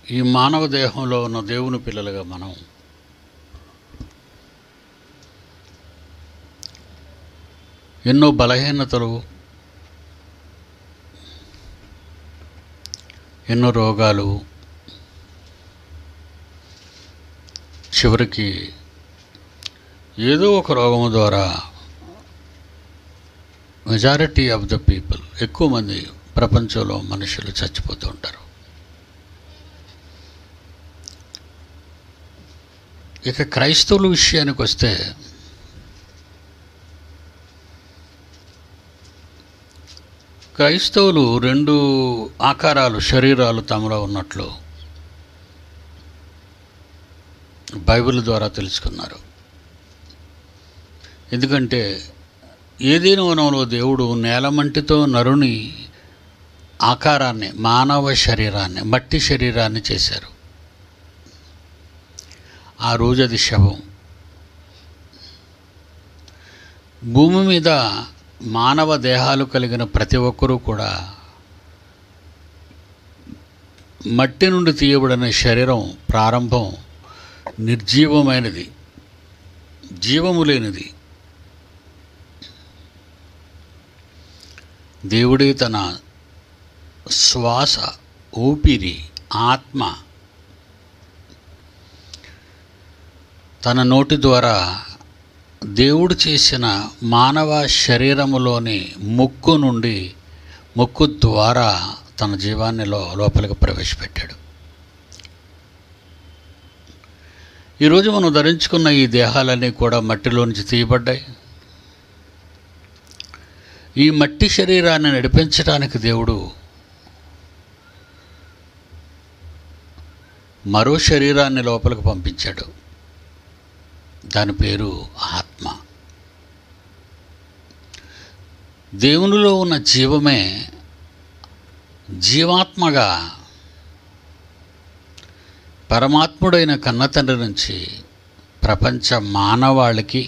ఈ మానవ దేహంలో ఉన్న దేవుని పిల్లలుగా మనం ఎన్నో బలహీనతలు ఎన్నో రోగాలు చివరికి ఏదో ఒక రోగము ద్వారా మెజారిటీ ఆఫ్ ద పీపుల్ ఎక్కువ మంది ప్రపంచంలో మనుషులు చచ్చిపోతూ ఉంటారు ఇక క్రైస్తవుల విషయానికి వస్తే క్రైస్తవులు రెండు ఆకారాలు శరీరాలు తమలో ఉన్నట్లు బైబిల్ ద్వారా తెలుసుకున్నారు ఎందుకంటే ఏదైనా వనంలో దేవుడు నేలమంటితో నరుని ఆకారాన్ని మానవ శరీరాన్ని మట్టి శరీరాన్ని చేశారు ఆ రోజు అది శవం భూమి మీద మానవ దేహాలు కలిగిన ప్రతి ఒక్కరూ కూడా మట్టి నుండి తీయబడిన శరీరం ప్రారంభం నిర్జీవమైనది జీవము లేనిది దేవుడే తన శ్వాస ఊపిరి ఆత్మ తన నోటి ద్వారా దేవుడు చేసిన మానవ శరీరములోని ముక్కు నుండి ముక్కు ద్వారా తన జీవాన్ని లో లోపలికి ప్రవేశపెట్టాడు ఈరోజు మనం ధరించుకున్న ఈ దేహాలన్నీ కూడా మట్టిలోంచి తీయబడ్డాయి ఈ మట్టి శరీరాన్ని నడిపించడానికి దేవుడు మరో శరీరాన్ని లోపలికి పంపించాడు దాని పేరు ఆత్మ దేవునిలో ఉన్న జీవమే జీవాత్మగా పరమాత్ముడైన కన్నతండ్రి నుంచి ప్రపంచ మానవాళికి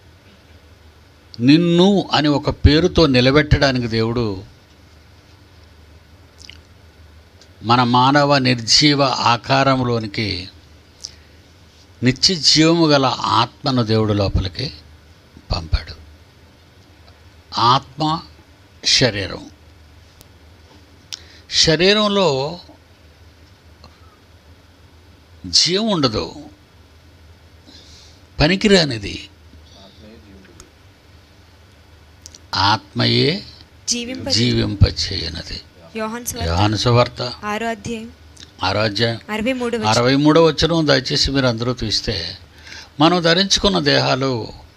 నిన్ను అని ఒక పేరుతో నిలబెట్టడానికి దేవుడు మన మానవ నిర్జీవ ఆకారంలోనికి నిత్య జీవము గల ఆత్మను దేవుడు లోపలికి పంపాడు ఆత్మ శరీరం శరీరంలో జీవం ఉండదు పనికిరానిది ఆత్మయే జీవింప జీవింపచేయనది యోహాన్ స్వార్త యోహాను సువార్త ఆరో అధ్యాయం ఆరోగ్యం అరవై మూడు అరవై మూడో వచ్చిన దయచేసి మీరు అందరూ తీస్తే మనం ధరించుకున్న దేహాలు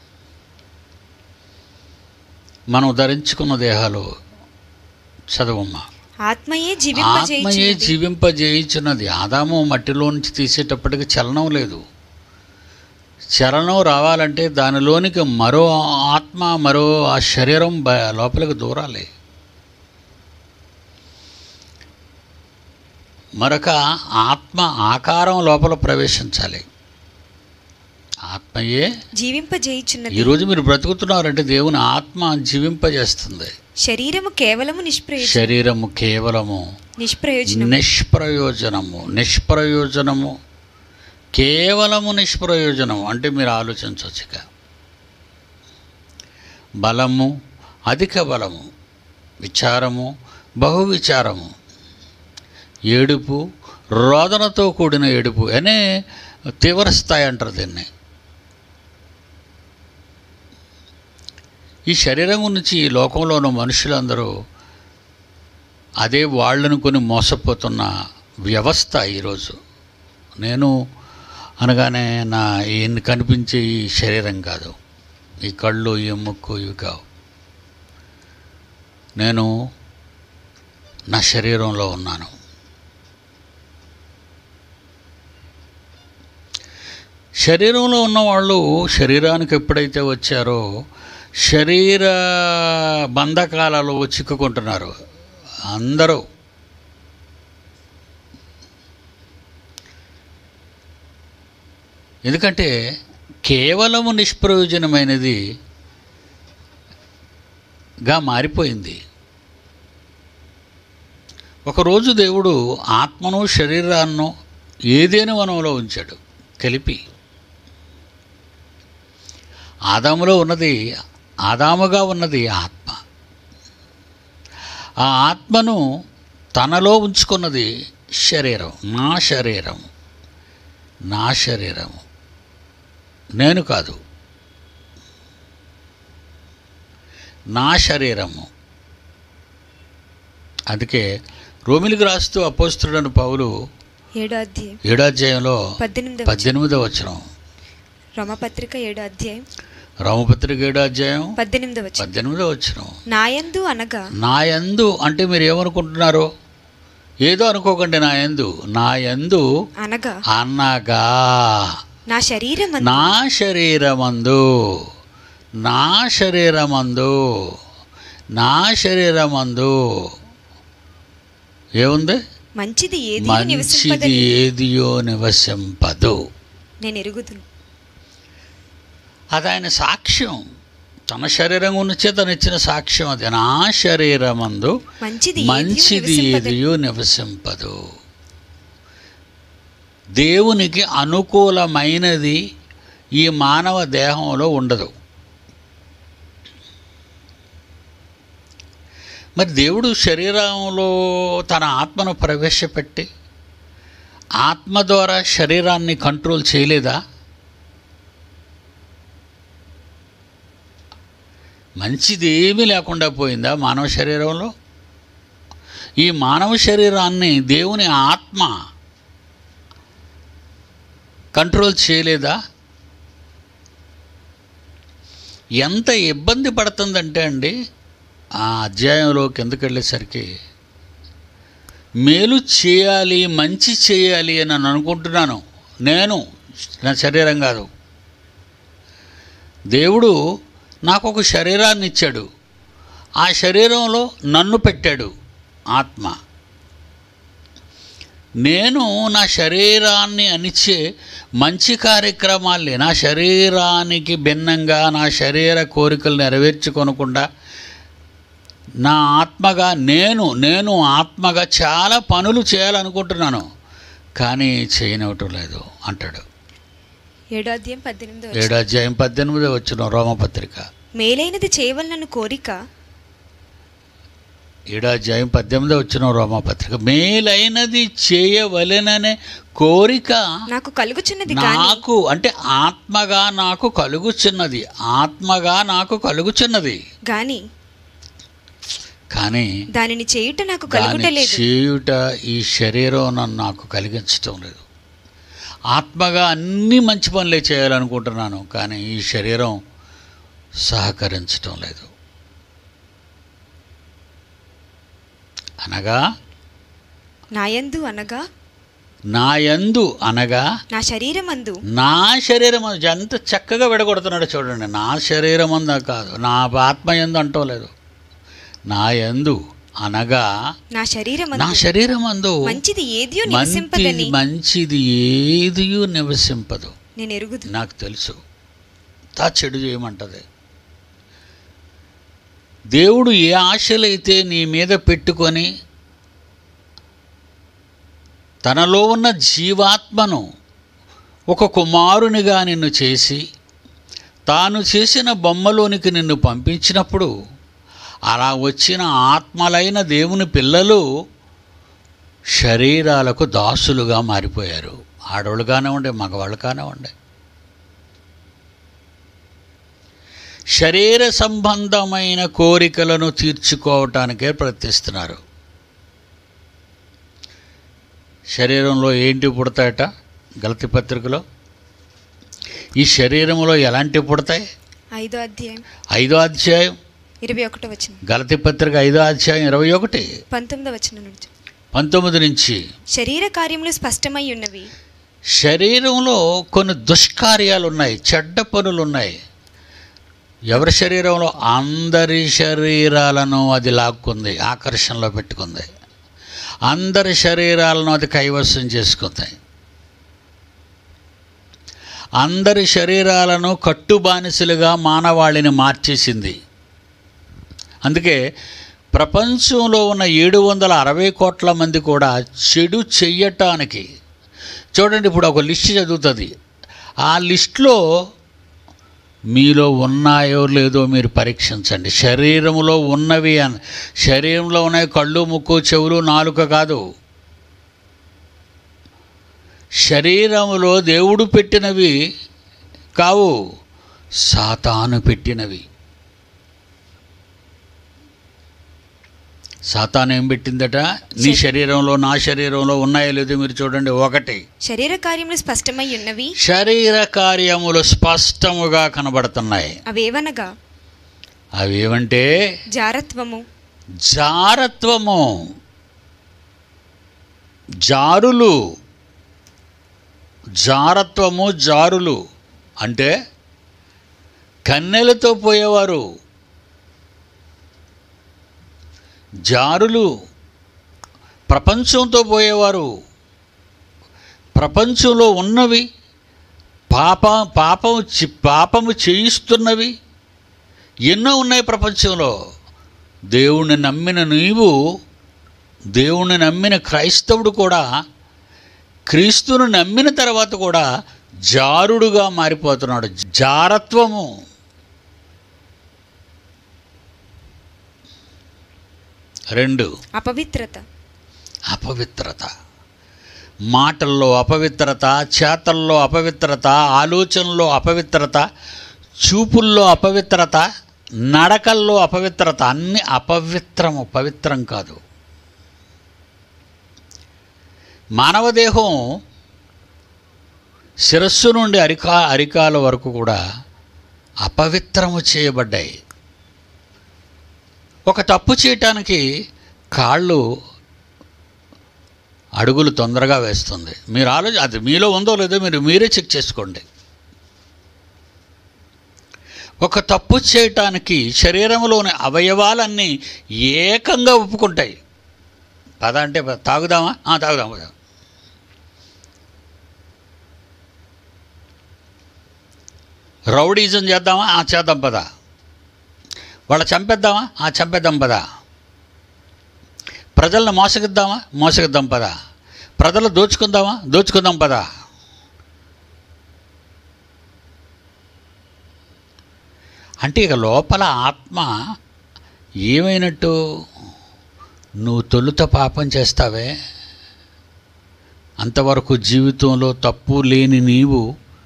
మనం ధరించుకున్న దేహాలు చదవమ్మా ఆత్మయే ఆత్మయే జీవింపజేయుచున్నది జీవింపజేయించున్నది ఆదాము మట్టిలో నుంచి తీసేటప్పటికి చలనం లేదు చలనం రావాలంటే దానిలోనికి మరో ఆత్మ మరో ఆ శరీరం బ- లోపలికి దూరాలి మరొక ఆత్మ ఆకారం లోపల ప్రవేశించాలి ఆత్మయే జీవింపజేయుచున్నది ఈరోజు మీరు బ్రతుకుతున్నారంటే దేవుని ఆత్మ జీవింపజేస్తుంది శరీరము కేవలము నిష్ప్రయోజనం శరీరము కేవలము నిష్ప్రయోజనం నిష్ప్రయోజనము నిష్ప్రయోజనము కేవలము నిష్ప్రయోజనము అంటే మీరు ఆలోచించవచ్చు ఇక బలము అధిక బలము విచారము బహు విచారము ఏడుపు రోదనతో కూడిన ఏడుపు అనే తీవ్ర స్థాయి అంటారు దీన్ని ఈ శరీరం గురించి ఈ లోకంలో ఉన్న మనుషులందరూ అదే వాళ్ళనుకొని మోసపోతున్న వ్యవస్థ ఈరోజు నేను అనగానే నా ఈయన కనిపించే ఈ శరీరం కాదు ఈ కళ్ళు ఈ ముక్కు ఇవి కావు నేను నా శరీరంలో ఉన్నాను శరీరంలో ఉన్నవాళ్ళు శరీరానికి ఎప్పుడైతే వచ్చారో శరీర బంధకాలలో చిక్కుకుంటున్నారు అందరూ ఎందుకంటే కేవలము నిష్ప్రయోజనమైనది గా మారిపోయింది ఒకరోజు దేవుడు ఆత్మను శరీరాన్ని ఏదేను వనంలో ఉంచాడు కలిపి ఆదాములో ఉన్నది ఆదాముగా ఉన్నది ఆత్మ ఆ ఆత్మను తనలో ఉంచుకున్నది శరీరం నా శరీరం నా శరీరము నేను కాదు నా శరీరము అందుకే రోమిలికి రాస్తూ అపోస్తుడని పౌలు ఏడో అధ్యాయం ఏడో అధ్యాయంలో పద్దెనిమిది పద్దెనిమిదో వచనం రమపత్రిక ఏడో అధ్యాయం రామపత్రిక ఏడో అధ్యాయం పద్దెనిమిది వచ్చిన పద్దెనిమిదో వచనం నాయందు అనగా నా యందు అంటే మీరు ఏమనుకుంటున్నారు ఏదో అనుకోకండి నా యందు నా యందు అనగా అనగా నా శరీరం నా శరీరమందు నా శరీరమందు నా శరీరమందు ఏముంది మంచిది ఏది మంచిది నివసింపదని ఏదియో నివసింపదు నేను ఎరుగుదును అది ఆయన సాక్ష్యం తన శరీరం గురించే తను ఇచ్చిన సాక్ష్యం అది నా శరీరమందు మంచిది మంచిది ఏదియో నివసింపదు దేవునికి అనుకూలమైనది ఈ మానవ దేహంలో ఉండదు మరి దేవుడు శరీరంలో తన ఆత్మను ప్రవేశపెట్టి ఆత్మ ద్వారా శరీరాన్ని కంట్రోల్ చేయలేదా మంచిది ఏమీ లేకుండా పోయిందా మానవ శరీరంలో ఈ మానవ శరీరాన్ని దేవుని ఆత్మ కంట్రోల్ చేయలేదా ఎంత ఇబ్బంది పడుతుందంటే అండి ఆ అధ్యాయంలో కిందకి వెళ్ళేసరికి మేలు చేయాలి మంచి చేయాలి అని నేను అనుకుంటున్నాను నేను నా శరీరం కాదు దేవుడు నాకు ఒక శరీరాన్ని ఇచ్చాడు ఆ శరీరంలో నన్ను పెట్టాడు ఆత్మ నేను నా శరీరాన్ని అనిచ్చే మంచి కార్యక్రమాల్ని నా శరీరానికి భిన్నంగా నా శరీర కోరికలు నెరవేర్చుకొనకుండా నా ఆత్మగా నేను నేను ఆత్మగా చాలా పనులు చేయాలనుకుంటున్నాను కానీ చేయనివ్వటం లేదు అంటాడు ఏడో అధ్యాయం పద్దెనిమిది ఏడు అధ్యాయం పద్దెనిమిది వచ్చిన రోమపత్రిక మేలైనది చేయవలనను కోరిక ఏడు అధ్యాయం పద్దెనిమిది వచ్చిన రోమపత్రిక మేలైనది చేయవలెననే కోరిక నాకు కలుగుచున్నది కానీ నాకు అంటే ఆత్మగా నాకు కలుగుచున్నది ఆత్మగా నాకు కలుగుచున్నది గాని కానీ దానిని చేయుట నాకు దాని కలుగుటలేదు చేయుట ఈ శరీరం నన్ను నాకు కలిగించటం లేదు ఆత్మగా అన్ని మంచి పనులే చేయాలనుకుంటున్నాను కానీ ఈ శరీరం సహకరించటం లేదు అనగా నాయందు అనగా నా యందు అనగా నా శరీరమందు నా శరీరం అందు ఎంత చక్కగా విడగొడుతున్నాడు చూడండి నా శరీరం అందా కాదు నా ఆత్మ ఎందు అంటం లేదు నా యందు అనగా నా నా శరీరమందు శరీరం అందు మంచిది ఏదియో మంచిది నివసింపదని మంచిది ఏదియూ నివసింపదు నేను ఎరుగుదు నాకు తెలుసు తా చెడు చేయమంటది దేవుడు ఏ ఆశలైతే నీ మీద పెట్టుకొని తనలో ఉన్న జీవాత్మను ఒక కుమారునిగా నిన్ను చేసి తాను చేసిన బొమ్మలోనికి నిన్ను పంపించినప్పుడు అలా వచ్చిన ఆత్మలైన దేవుని పిల్లలు శరీరాలకు దాసులుగా మారిపోయారు ఆడవాళ్ళు కానివ్వండి మగవాళ్ళు కానివ్వండి శరీర సంబంధమైన కోరికలను తీర్చుకోవటానికే ప్రయత్నిస్తున్నారు శరీరంలో ఏంటి పుడతాయట గలతి పత్రికలో ఈ శరీరంలో ఎలాంటివి పుడతాయి ఐదో అధ్యాయం ఐదో అధ్యాయం ఇరవై ఒకటో వచనం గలతి పత్రిక ఐదో అధ్యాయం ఇరవై ఒకటి పంతొమ్మిదో వచనం నుంచి పంతొమ్మిది నుంచి శరీర కార్యములు స్పష్టమై ఉన్నవి శరీరంలో కొన్ని దుష్కార్యాలు ఉన్నాయి చెడ్డ పనులు ఉన్నాయి ఎవరి శరీరంలో అందరి శరీరాలను అది లాక్కుంది ఆకర్షణలో పెట్టుకుంది అందరి శరీరాలను అది కైవసం చేసుకుంది అందరి శరీరాలను కట్టుబానిసలుగా మానవాళిని మార్చేసింది అందుకే ప్రపంచంలో ఉన్న ఏడు వందల అరవై కోట్ల మంది కూడా చెడు చెయ్యటానికి చూడండి ఇప్పుడు ఒక లిస్ట్ చదువుతుంది ఆ లిస్ట్లో మీలో ఉన్నాయో లేదో మీరు పరీక్షించండి శరీరంలో ఉన్నవి అని శరీరంలో ఉన్నాయి కళ్ళు ముక్కు చెవులు నాలుక కాదు శరీరములో దేవుడు పెట్టినవి కావు సాతాను పెట్టినవి సాతాను ఏం పెట్టిందట నీ శరీరంలో నా శరీరంలో ఉన్నాయో లేదో మీరు చూడండి ఒకటి శరీర కార్యములు స్పష్టమై ఉన్నవి శరీర కార్యములు స్పష్టముగా కనబడుతున్నాయి అవేవనగా అవి ఏమంటే జారత్వము జారత్వము జారులు జారత్వము జారులు అంటే కన్నెలతో పోయేవారు జారులు ప్రపంచంతో పోయేవారు ప్రపంచంలో ఉన్నవి పాప పాపము చి- పాపము చేయిస్తున్నవి ఎన్నో ఉన్నాయి ప్రపంచంలో దేవుణ్ణి నమ్మిన నీవు దేవుణ్ణి నమ్మిన క్రైస్తవుడు కూడా క్రీస్తును నమ్మిన తర్వాత కూడా జారుడుగా మారిపోతున్నాడు జారత్వము రెండు అపవిత్రత అపవిత్రత మాటల్లో అపవిత్రత చేతల్లో అపవిత్రత ఆలోచనలో అపవిత్రత చూపుల్లో అపవిత్రత నడకల్లో అపవిత్రత అన్ని అపవిత్రము పవిత్రం కాదు మానవ దేహం శిరస్సు నుండి అరికా అరికాల వరకు కూడా అపవిత్రము చేయబడ్డాయి ఒక తప్పు చేయటానికి కాళ్ళు అడుగులు తొందరగా వేస్తుంది మీరు ఆలోచన అది మీలో ఉందో లేదో మీరు మీరే చెక్ చేసుకోండి ఒక తప్పు చేయటానికి శరీరంలోని అవయవాలన్నీ ఏకంగా ఒప్పుకుంటాయి పద అంటే పద. తాగుదామా ఆ, తాగుదాం పద రౌడీజం చేద్దామా ఆ చేద్దాం పద వాళ్ళ చంపేద్దామా ఆ చంపేద్దాం పద ప్రజలను మోసగిద్దామా మోసగిద్దాం పద ప్రజలు దోచుకుందామా దోచుకుందాం పద అంటే ఇక లోపల ఆత్మ ఏమైనట్టు నువ్వు తొలుత పాపం చేస్తావే అంతవరకు జీవితంలో తప్పు లేని నీవు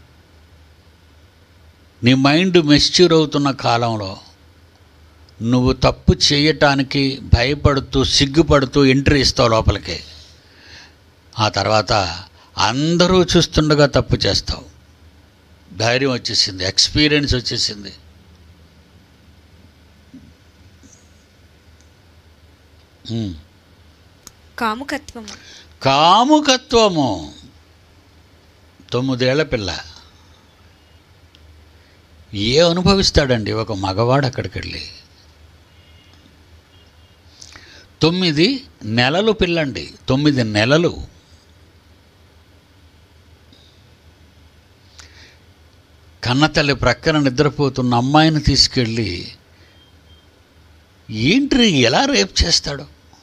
నీ మైండ్ మెచ్యూర్ అవుతున్న కాలంలో నువ్వు తప్పు చేయటానికి భయపడుతూ సిగ్గుపడుతూ ఎంట్రీ ఇస్తావు లోపలికి ఆ తర్వాత అందరూ చూస్తుండగా తప్పు చేస్తావు ధైర్యం వచ్చేసింది ఎక్స్పీరియన్స్ వచ్చేసింది ఉమ్. కాముకత్వము కాముకత్వము తొమ్మిదేళ్ల పిల్ల ఏ అనుభవిస్తాడండి ఒక మగవాడు అక్కడికి వెళ్ళి తొమ్మిది నెలలు పిల్లండి తొమ్మిది నెలలు కన్నతల్లి ప్రక్కన నిద్రపోతున్న అమ్మాయిని తీసుకెళ్ళి ఏంటి ఎలా రేప్ చేస్తాడు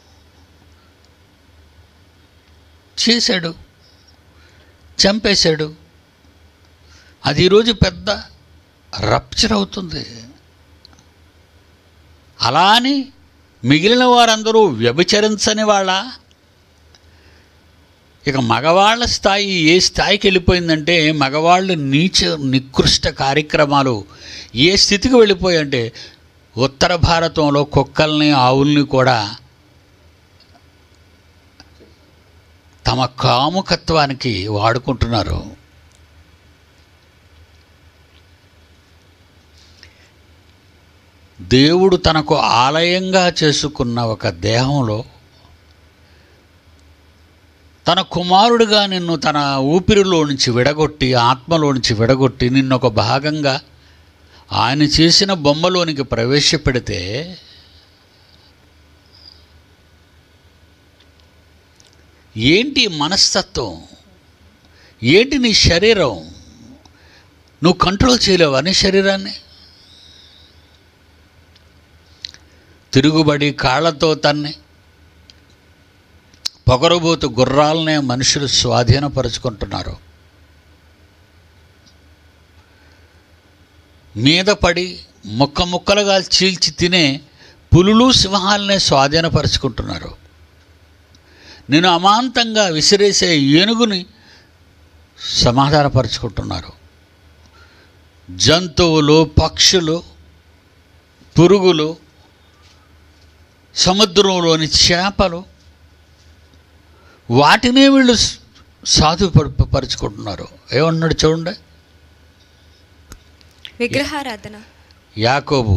చేశాడు చంపేశాడు అది ఈరోజు పెద్ద రప్చర్ అవుతుంది అలా అని మిగిలిన వారందరూ వ్యభిచరించని వాళ్ళ ఇక మగవాళ్ళ స్థాయి ఏ స్థాయికి వెళ్ళిపోయిందంటే మగవాళ్ళు నీచ నికృష్ట కార్యక్రమాలు ఏ స్థితికి వెళ్ళిపోయాయంటే ఉత్తర భారతంలో కుక్కల్ని ఆవుల్ని కూడా తమ కాముకత్వానికి వాడుకుంటున్నారు దేవుడు తనకు ఆలయంగా చేసుకున్న ఒక దేహంలో తన కుమారుడిగా నిన్ను తన ఊపిరిలో నుంచి విడగొట్టి ఆత్మలో నుంచి విడగొట్టి నిన్ను ఒక భాగంగా ఆయన చేసిన బొమ్మలోనికి ప్రవేశపెడితే ఏంటి మనస్తత్వం ఏంటి నీ శరీరం నువ్వు కంట్రోల్ చేయలేవా నీ శరీరాన్ని తిరుగుబడి కాళ్ళతో తన్ని పొగరబోతు గుర్రాలనే మనుషులు స్వాధీనపరుచుకుంటున్నారు మీద పడి ముక్క ముక్కలుగా చీల్చి తినే పులులు సింహాలనే స్వాధీనపరుచుకుంటున్నారు నేను అమాంతంగా విసిరేసే ఏనుగుని సమాధానపరుచుకుంటున్నారు జంతువులు పక్షులు పురుగులు సముద్రంలోని చేపలు వాటినే వీళ్ళు సాధు పరుచుకుంటున్నారు ఏమన్నాడు చూడండి విగ్రహారాధన యాకోబు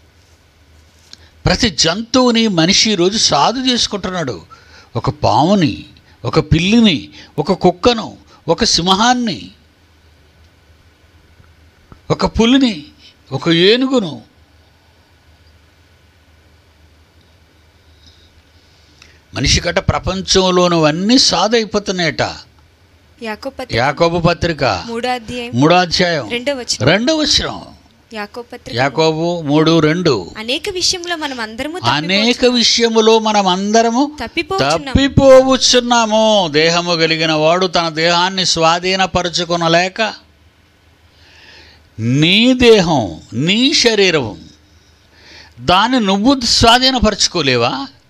ప్రతి జంతువుని మనిషి ఈరోజు సాధు చేసుకుంటున్నాడు ఒక పాముని ఒక పిల్లిని ఒక కుక్కను ఒక సింహాన్ని ఒక పులిని ఒక ఏనుగును మనిషి కట్ట ప్రపంచంలోను అన్నీ సాధు అయిపోతున్నాయట యాకోపత్రిక యాకోబు పత్రిక మూడో అధ్యాయం మూడో అధ్యాయం రెండో వచనం రెండవ వచనం యాకోపత్రిక యాకోబు మూడు రెండు అనేక విషయంలో మనం అందరము అనేక విషయములో మనం అందరము తప్పిపోచున్నాం తప్పిపోవచ్చున్నాము దేహము కలిగిన వాడు తన దేహాన్ని స్వాధీనపరచుకొనలేక నీ దేహం నీ శరీరం దాన్ని నువ్వు స్వాధీనపరచుకోలేవా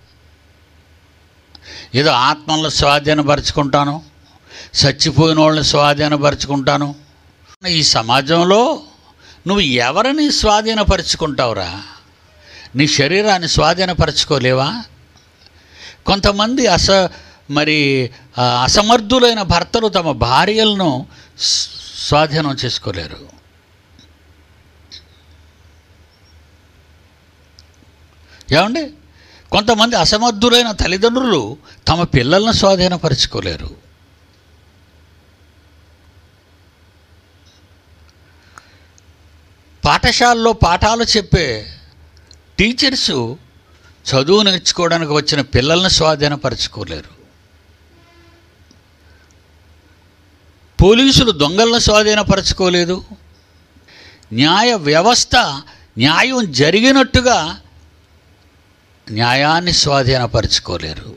ఏదో ఆత్మలను స్వాధీనపరచుకుంటాను చచ్చిపోయిన వాళ్ళని స్వాధీనపరచుకుంటాను ఈ సమాజంలో నువ్వు ఎవరిని స్వాధీనపరచుకుంటావురా నీ శరీరాన్ని స్వాధీనపరచుకోలేవా కొంతమంది అస మరి ఆ, అసమర్థులైన భర్తలు తమ భార్యలను స్- స్వాధీనం చేసుకోలేరు ఏమండి కొంతమంది అసమర్థులైన తల్లిదండ్రులు తమ పిల్లలను స్వాధీనపరచుకోలేరు పాఠశాలలో పాఠాలు చెప్పే టీచర్సు చదువు నేర్చుకోవడానికి వచ్చిన పిల్లల్ని స్వాధీనపరచుకోలేరు పోలీసులు దొంగలను స్వాధీనపరచుకోలేదు న్యాయ వ్యవస్థ న్యాయం జరిగినట్టుగా న్యాయాన్ని స్వాధీనపరచుకోలేరు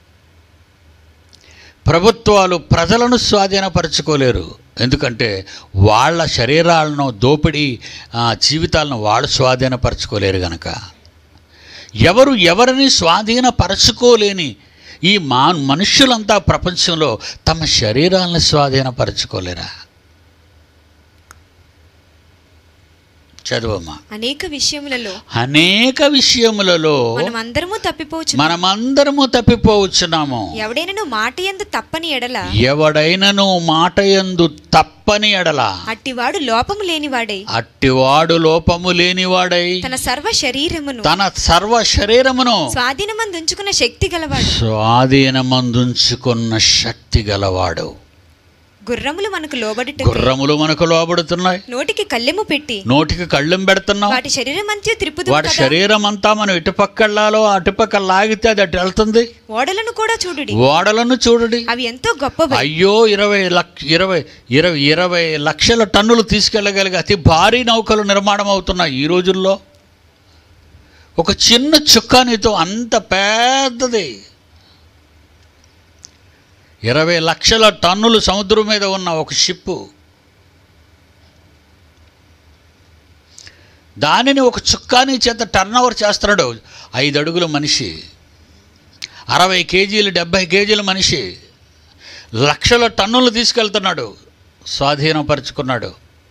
ప్రభుత్వాలు ప్రజలను స్వాధీనపరచుకోలేరు ఎందుకంటే వాళ్ళ శరీరాలను దోపిడీ ఆ, జీవితాలను వాళ్ళు స్వాధీనపరచుకోలేరు గనక ఎవరు ఎవరిని స్వాధీనపరచుకోలేని ఈ మా మనుష్యులంతా ప్రపంచంలో తమ శరీరాలను స్వాధీనపరచుకోలేరా చదువమ్మా అనేక విషయములలో అనేక విషయములలో మనం అందరము తప్పిపోవచ్చు మనమందరము తప్పిపోవచ్చున్నాము ఎవడైనను మాట ఎందు తప్పని ఎడల ఎవడైనను మాట యందు తప్పని ఎడల అట్టివాడు లోపము లేనివాడై అట్టివాడు లోపము లేనివాడై తన సర్వ శరీరమును తన సర్వ శరీరమును స్వాధీనమందు ఉంచుకున్న శక్తి గలవాడు స్వాధీనమందుంచుకున్న శక్తి గలవాడు గుర్రములు మనకు లోబడుట గుర్రములు మనకు లోబడుతున్నాయి నోటికి కళ్ళెము పెట్టి నోటికి కళ్ళెం పెడుతున్నాం వాటి శరీరం అంత్యు త్రిపుదు వాటి శరీరం అంతా మనం ఇటుపక్కళ్ళాలో అటుపక్క లాగితే అది అటు వెళ్తుంది ఓడలను కూడా చూడుడి ఓడలను చూడండి అవి ఎంతో గొప్పవి అయ్యో ఇరవై లక్ష ఇరవై ఇరవై ఇరవై లక్షల టన్నులు తీసుకెళ్ళగలిగే అతి భారీ నౌకలు నిర్మాణం అవుతున్నాయి ఈ రోజుల్లో ఒక చిన్న చుక్కానితో అంత పెద్దది ఇరవై లక్షల టన్నులు సముద్రం మీద ఉన్న ఒక షిప్పు దానిని ఒక చుక్కాని చేత టర్న్ ఓవర్ చేస్తున్నాడు ఐదు అడుగుల మనిషి అరవై కేజీలు డెబ్భై కేజీల మనిషి లక్షల టన్నులు తీసుకెళ్తున్నాడు స్వాధీనపరుచుకున్నాడు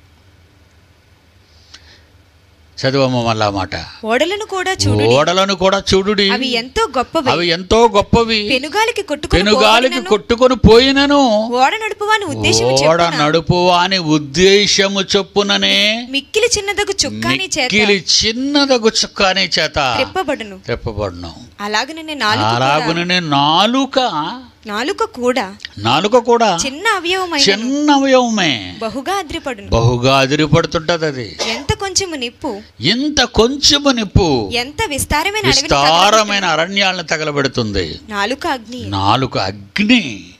చదువమ్మ మళ్ళా మాట ఓడలను కూడా చూడు ఓడలను కూడా చూడుడి అవి ఎంతో గొప్పవి అవి ఎంతో గొప్పవి పెనుగాలికి కొట్టుకుని పెనుగాలికి పోవలెనను. కొట్టుకొని పోయినను ఓడ నడుపువాని ఉద్దేశం ఓడ నడుపు అని ఉద్దేశము చొప్పుననే మిక్కిలి చిన్నదగు చుక్కాని చేత మిక్కిలి చిన్నదగు చుక్కాని చేత తిప్పబడును తెప్పబడును అలాగనే నాలుక కూడా- అలాగుననే నాలుక నాలుక కూడా నాలుక కూడా చిన్న అవయవమైన చిన్న అవయవమే బహుగా అద్రిపడును బహుగా అదిరిపడుతుంటది అది ఎంత కొంచెము నిప్పు ఇంత కొంచెము నిప్పు ఎంత విస్తారమైన అడవిని విస్తారమైన అరణ్యాలను తగలబెడుతుంది తగలబెట్టును. నాలుక అగ్ని నాలుక అగ్ని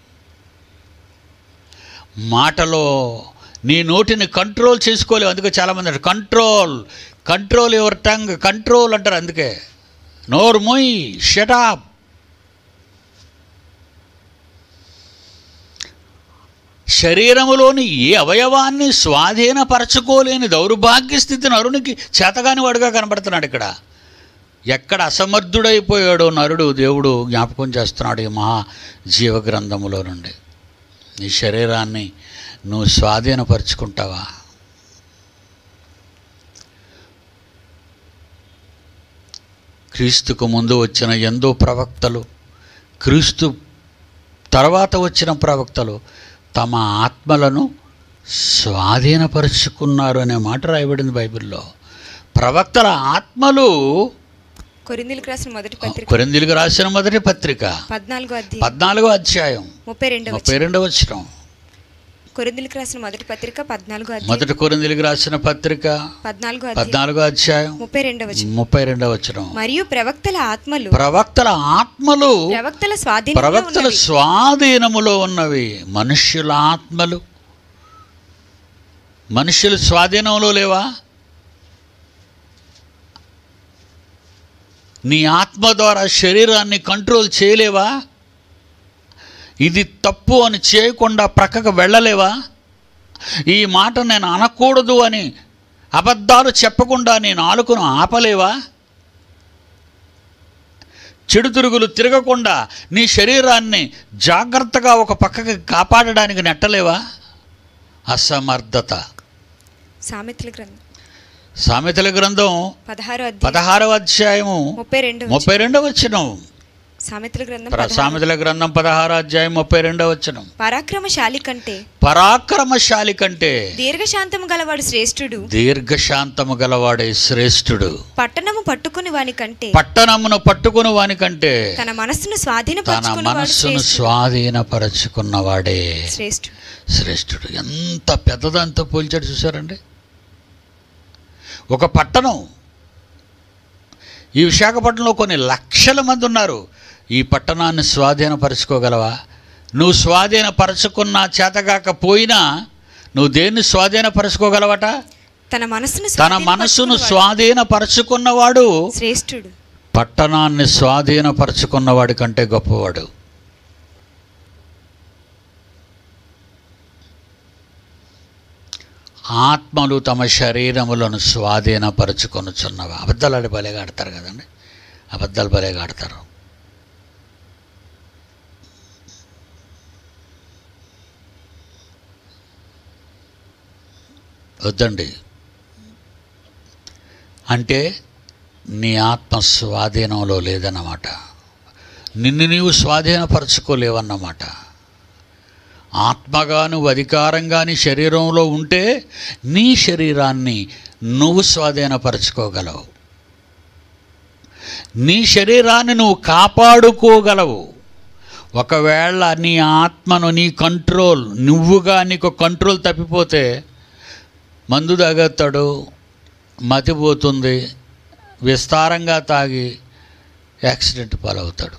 మాటలో నీ నోటిని కంట్రోల్ చేసుకోలేవు అందుకే చాలామంది అంటారు control control your tongue control అంటారు అందుకే నోరు మొయ్ షటాప్ శరీరములోని ఏ అవయవాన్ని స్వాధీనపరచుకోలేని దౌర్భాగ్య స్థితి నరునికి చేతగాని వాడుగా కనబడుతున్నాడు ఇక్కడ ఎక్కడ అసమర్థుడైపోయాడో నరుడు దేవుడు జ్ఞాపకం చేస్తున్నాడు ఈ మహా జీవగ్రంథములో నుండి నీ శరీరాన్ని నువ్వు స్వాధీనపరుచుకుంటావా క్రీస్తుకు ముందు వచ్చిన ఎందో ప్రవక్తలు క్రీస్తు తర్వాత వచ్చిన ప్రవక్తలు తమ ఆత్మలను స్వాధీనపరుచుకున్నారు అనే మాట రాయబడింది బైబిల్లో ప్రవక్తల ఆత్మలు కొరిందీలకు రాసిన మొదటి పత్రిక కొరిందీలకు రాసిన మొదటి పత్రిక పద్నాలుగో అధ్యాయం పద్నాలుగో అధ్యాయం ముప్పై రెండవ ముప్పై రెండవ వచ్చిన కొరిందీలకు రాసిన మొదటి పత్రిక పద్నాలుగో అధ్యాయం మొదటి కొరిందీలకు రాసిన పత్రిక పద్నాలుగో అధ్యాయం పద్నాలుగో అధ్యాయం ముప్పై రెండవ ముప్పై రెండవ వచ్చిన మరియు ప్రవక్తల ఆత్మలు ప్రవక్తల ఆత్మలు ప్రవక్తల స్వాధీనంలో ప్రవక్తల ఉన్నవి. స్వాధీనములో ఉన్నవి మనుష్యుల ఆత్మలు మనుష్యుల స్వాధీనంలో లేవా నీ ఆత్మ ద్వారా శరీరాన్ని కంట్రోల్ చేయలేవా ఇది తప్పు అని చేయకుండా ప్రక్కకు వెళ్ళలేవా ఈ మాట నేను అనకూడదు అని అబద్ధాలు చెప్పకుండా నీ నాలుకను ఆపలేవా చెడు తిరుగులు తిరగకుండా నీ శరీరాన్ని జాగ్రత్తగా ఒక పక్కకి కాపాడడానికి నెట్టలేవా అసమర్థత సామెతల గ్రంథం సామెతల గ్రంథం పదహారో అధ్యాయం పదహారవ అధ్యాయము ముప్పై రెండు ముప్పై రెండవ వచనం సామెతల గ్రంథం ప్ర- పదహారు. సామెతల గ్రంథం పదహారో అధ్యాయం ముప్పై రెండవ వచనం పరాక్రమశాలి కంటే పరాక్రమశాలి కంటే దీర్ఘశాంతము గలవాడు శ్రేష్ఠుడు దీర్ఘశాంతము గలవాడే శ్రేష్ఠుడు పట్టణము పట్టుకుని వాని కంటే పట్టణమును పట్టుకుని వానికంటే తన మనస్సును తన స్వాధీనపరచుకుని వాడు మనస్సును శ్రేష్ఠుడు. స్వాధీనపరచుకున్నవాడే శ్రేష్ఠుడు శ్రేష్ఠుడు ఎంత పెద్దదంతో పోల్చాడు చూసారండి ఒక పట్టణం ఈ విశాఖపట్నంలో కొన్ని లక్షల మంది ఉన్నారు ఈ పట్టణాన్ని స్వాధీనపరచుకోగలవా నువ్వు స్వాధీనపరచుకున్నా చేతగాకపోయినా నువ్వు దేన్ని స్వాధీనపరచుకోగలవట తన మనస్సును తన మనస్సును స్వాధీనపరచుకున్నవాడు స్వాధీనపరచుకున్నవాడు శ్రేష్ఠుడు పట్టణాన్ని స్వాధీనపరచుకున్నవాడి కంటే గొప్పవాడు ఆత్మలు తమ శరీరములను స్వాధీనపరచుకొనుచున్నవి అబద్ధాలు ఆడి భలేగా ఆడతారు కదండి అబద్ధాలు భలేగా ఆడతారు వద్దండి అంటే నీ ఆత్మ స్వాధీనంలో లేదన్నమాట నిన్ను నీవు స్వాధీనపరచుకోలేవన్నమాట ఆత్మగా నువ్వు అధికారంగా నీ శరీరంలో ఉంటే నీ శరీరాన్ని నువ్వు స్వాధీనపరచుకోగలవు నీ శరీరాన్ని నువ్వు కాపాడుకోగలవు ఒకవేళ నీ ఆత్మను నీ కంట్రోల్ నువ్వుగా నీకు కంట్రోల్ తప్పిపోతే మందు తాగేస్తాడు మతిపోతుంది విస్తారంగా తాగి యాక్సిడెంట్ పాలవుతాడు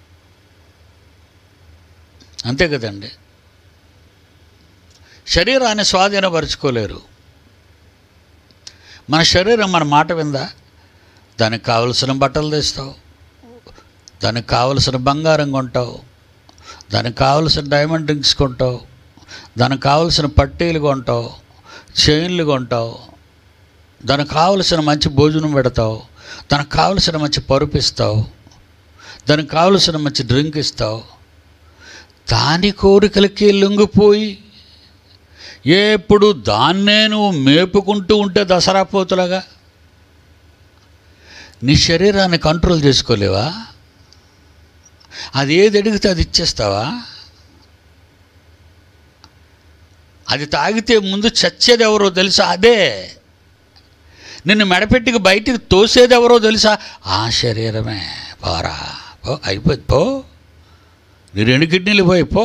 అంతే కదండి శరీరాన్ని స్వాధీనపరచుకోలేరు మన శరీరం మన మాట విందా దానికి కావలసిన బట్టలు తెస్తావు దానికి కావలసిన బంగారం కొంటావు దానికి కావలసిన డైమండ్ రింగ్స్ కొంటావు దానికి కావలసిన పట్టీలు కొంటావు చైన్లు కొంటావు దానికి కావలసిన మంచి భోజనం పెడతావు దానికి కావలసిన మంచి పరుపు ఇస్తావు దానికి కావలసిన మంచి డ్రింక్ ఇస్తావు దాని కోరికలకి లొంగిపోయి ఎప్పుడు దాన్నే నువ్వు మేపుకుంటూ ఉంటే దసరా పోతులాగా నీ శరీరాన్ని కంట్రోల్ చేసుకోలేవా అది ఏది అడిగితే అది ఇచ్చేస్తావా అది తాగితే ముందు చచ్చేది ఎవరో తెలుసా అదే నిన్ను మెడపెట్టికి బయటికి తోసేది ఎవరో తెలుసా ఆ శరీరమే పోరా పో అయిపోయింది పో నీ రెండు కిడ్నీలు పోయి పో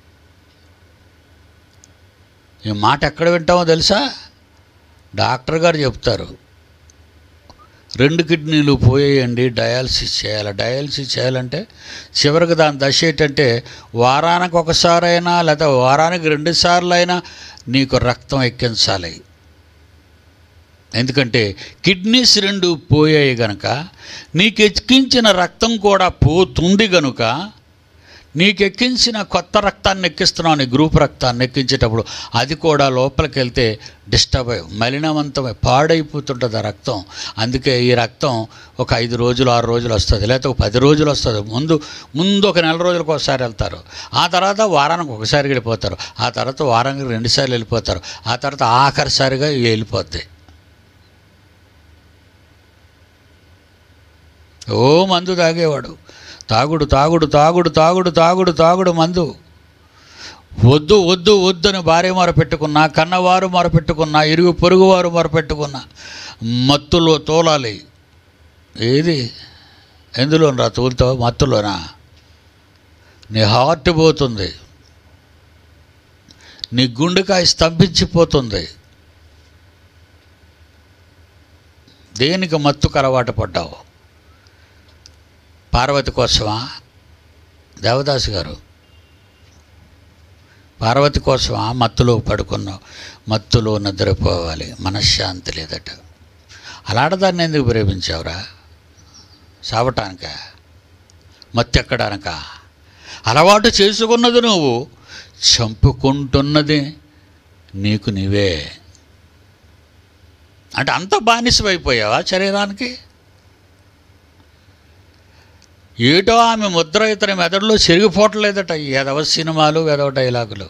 ఈ మాట ఎక్కడ వింటామో తెలుసా డాక్టర్ గారు చెప్తారు రెండు కిడ్నీలు పోయేయండి డయాలసిస్ చేయాలి డయాలసిస్ చేయాలంటే చివరికి దాని దశ ఏంటంటే వారానికి ఒకసారైనా లేదా వారానికి రెండు సార్లు అయినా నీకు రక్తం ఎక్కించాలి ఎందుకంటే కిడ్నీస్ రెండు పోయాయి గనుక నీకు ఎక్కించిన రక్తం కూడా పోతుంది గనుక నీకు ఎక్కించిన కొత్త రక్తాన్ని ఎక్కిస్తున్నావు నీ గ్రూప్ రక్తాన్ని ఎక్కించేటప్పుడు అది కూడా లోపలికి వెళ్తే డిస్టర్బ్ అయ్యి మలినవంతమై పాడైపోతుంటుంది ఆ రక్తం అందుకే ఈ రక్తం ఒక ఐదు రోజులు ఆరు రోజులు వస్తుంది లేకపోతే ఒక పది రోజులు వస్తుంది ముందు ముందు ఒక నెల రోజులకు ఒకసారి వెళ్తారు ఆ తర్వాత వారానికి ఒకసారి వెళ్ళిపోతారు ఆ తర్వాత వారానికి రెండుసార్లు వెళ్ళిపోతారు ఆ తర్వాత ఆఖరిసారిగా వెళ్ళిపోద్ది ఓ మందు తాగేవాడు తాగుడు తాగుడు తాగుడు తాగుడు తాగుడు తాగుడు మందు వద్దు వద్దు వద్దని భార్య మొర పెట్టుకున్నా కన్నవారు మొర పెట్టుకున్నా ఇరుగు పొరుగువారు మొర పెట్టుకున్నా మత్తులో తోలాలి ఏది ఎందులోనరా తూలుతో మత్తులోనా నీ హార్ట్ పోతుంది నీ గుండెకాయ స్తంభించిపోతుంది దేనికి మత్తుకు అలవాటు పడ్డావు పార్వతి కోసమా దేవదాసు గారు పార్వతి కోసమా మత్తులో పడుకున్నావు మత్తులో నిద్రపోవాలి మనశ్శాంతి లేదట అలాడదాన్ని ఎందుకు ప్రేమించావురా సావటానిక మత్తు ఎక్కడానిక అలవాటు చేసుకున్నది నువ్వు చంపుకుంటున్నది నీకు నీవే అంటే అంత బానిసమైపోయావా శరీరానికి ఏటో ఆమె ముద్ర ఇతని మెదడులో చెరిగిపోవట్లేదట ఈ ఎదవ సినిమాలు ఎదవ డైలాగులు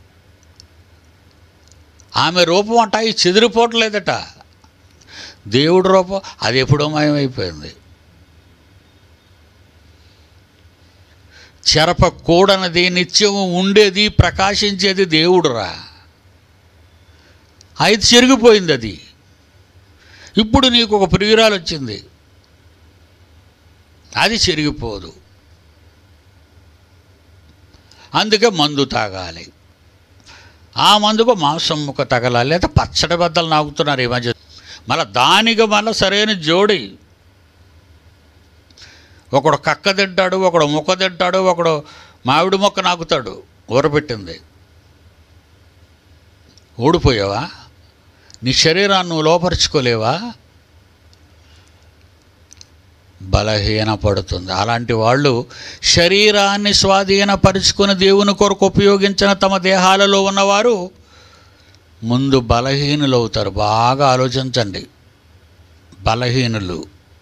ఆమె రూపం అట ఈ చెదిరిపోవట్లేదట దేవుడి రూపం అది ఎప్పుడో మాయమైపోయింది చెరపకూడనది నిత్యము ఉండేది ప్రకాశించేది దేవుడురా అయితే చెరిగిపోయింది అది ఇప్పుడు నీకు ఒక ప్రియురాలు వచ్చింది అది చెరిగిపోదు అందుకే మందు తాగాలి ఆ మందుకు మాంసం ముక్క తగలాలి లేదా పచ్చడి బద్దలు నాకుతున్నారు ఈ మధ్య మళ్ళీ దానికి మళ్ళీ సరైన జోడి ఒకడు కక్క తింటాడు ఒకడు ముక్క తింటాడు ఒకడు మామిడి మొక్క నాకుతాడు ఊరపెట్టింది ఓడిపోయావా నీ శరీరాన్ని నువ్వు లోపరుచుకోలేవా బలహీన పడుతుంది అలాంటి వాళ్ళు శరీరాన్ని స్వాధీనపరుచుకుని దేవుని కొరకు ఉపయోగించిన తమ దేహాలలో ఉన్నవారు ముందు బలహీనులు అవుతారు బాగా ఆలోచించండి బలహీనులు